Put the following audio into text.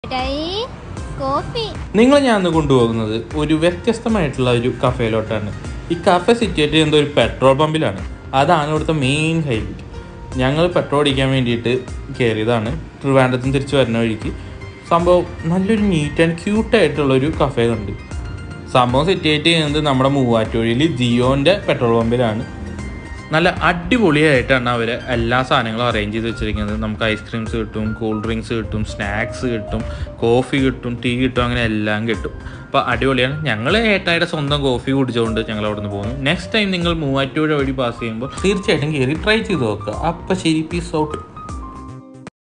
മിഠായി കോഫി നിങ്ങൾ ഞാൻ അന്ന് കൊണ്ടുപോകുന്നത് ഒരു വ്യത്യസ്തമായിട്ടുള്ള ഒരു കഫേയിലോട്ടാണ് ഈ കഫേ സിറ്റുവേറ്റ് ചെയ്യുന്നത് ഒരു പെട്രോൾ പമ്പിലാണ് അതാണ് ഇവിടുത്തെ മെയിൻ ഹൈലൈറ്റ് ഞങ്ങൾ പെട്രോൾ അടിക്കാൻ വേണ്ടിയിട്ട് കയറിയതാണ് ട്രിവാൻഡ്രത്തിൽ നിന്ന് തിരിച്ച് വരുന്ന വഴിക്ക് സംഭവം നല്ലൊരു നീറ്റ് ആൻഡ് ക്യൂട്ടായിട്ടുള്ള ഒരു കഫേ കണ്ട് സംഭവം സിറ്റുവേറ്റ് ചെയ്യുന്നത് നമ്മുടെ മൂവാറ്റുപുഴയിൽ ജിയോൻ്റെ പെട്രോൾ പമ്പിലാണ് നല്ല അടിപൊളിയായിട്ടാണ് അവർ എല്ലാ സാധനങ്ങളും അറേഞ്ച് ചെയ്ത് വെച്ചിരിക്കുന്നത് നമുക്ക് ഐസ്ക്രീംസ് കിട്ടും കൂൾ ഡ്രിങ്ക്സ് കിട്ടും സ്നാക്സ് കിട്ടും കോഫി കിട്ടും ടീ കിട്ടും അങ്ങനെ എല്ലാം കിട്ടും അപ്പോൾ അടിപൊളിയാണ് ഞങ്ങൾ ഏട്ടായുടെ സ്വന്തം കോഫി കുടിച്ചുകൊണ്ട് ഞങ്ങൾ അവിടെ നിന്ന് പോകുന്നു നെക്സ്റ്റ് ടൈം നിങ്ങൾ മൂവാറ്റുപുഴ വഴി പാസ് ചെയ്യുമ്പോൾ തീർച്ചയായിട്ടും കയറി ട്രൈ ചെയ്ത് നോക്കുക അപ്പം ശരി പീസ് ഔട്ട്